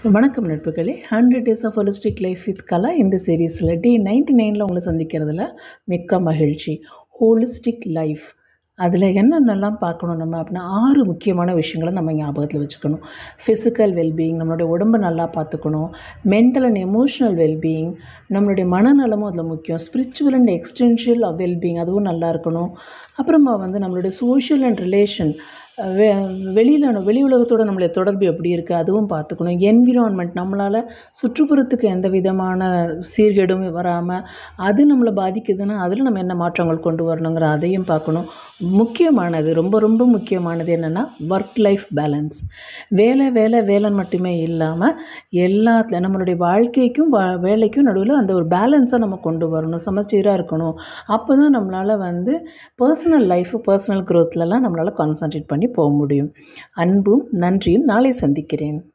வணக்கம் நட்புகளே hundred days of holistic life with Kala இந்த சீரீஸில் டே நைன்டி நைனில் உங்களை சந்திக்கிறதுல மிக்க மகிழ்ச்சி ஹோலிஸ்டிக் லைஃப் அதில் என்னென்னலாம் பார்க்கணும் நம்ம அப்படின்னா ஆறு முக்கியமான விஷயங்களை நம்ம ஞாபகத்தில் வச்சுக்கணும் ஃபிசிக்கல் வெல்பீயிங் நம்மளுடைய உடம்பை நல்லா பார்த்துக்கணும் மென்டல் அண்ட் எமோஷ்னல் வெல்பீயிங் நம்மளுடைய மனநலமும் அதில் முக்கியம் ஸ்பிரிச்சுவல் அண்ட் எக்ஸ்டென்ஷியல் வெல்பீயிங் அதுவும் நல்லா இருக்கணும் அப்புறமா வந்து நம்மளுடைய சோஷியல் அண்ட் ரிலேஷன் வெ வெளியில் வெளி உலகத்தோட நம்மளுடைய தொடர்பு எப்படி இருக்குது அதுவும் பார்த்துக்கணும் என்விரான்மெண்ட் நம்மளால் சுற்றுப்புறத்துக்கு எந்த விதமான சீர்கேடும் வராமல் அது நம்மளை பாதிக்குதுன்னா அதில் நம்ம என்ன மாற்றங்கள் கொண்டு வரணுங்கிற அதையும் பார்க்கணும் முக்கியமானது ரொம்ப ரொம்ப முக்கியமானது என்னென்னா ஒர்க் லைஃப் பேலன்ஸ் வேலை வேலை வேலைன்னு மட்டுமே இல்லாமல் எல்லாத்துல நம்மளுடைய வாழ்க்கைக்கும் வா வேலைக்கும் நடுவில் அந்த ஒரு பேலன்ஸாக நம்ம கொண்டு வரணும் சமச்சீராக இருக்கணும் அப்போ தான் நம்மளால் வந்து பர்சனல் லைஃப் பர்சனல் க்ரோத்லலாம் நம்மளால் கான்சன்ட்ரேட் பண்ணி போக முடியும் அன்பும் நன்றியும் நாளை சந்திக்கிறேன்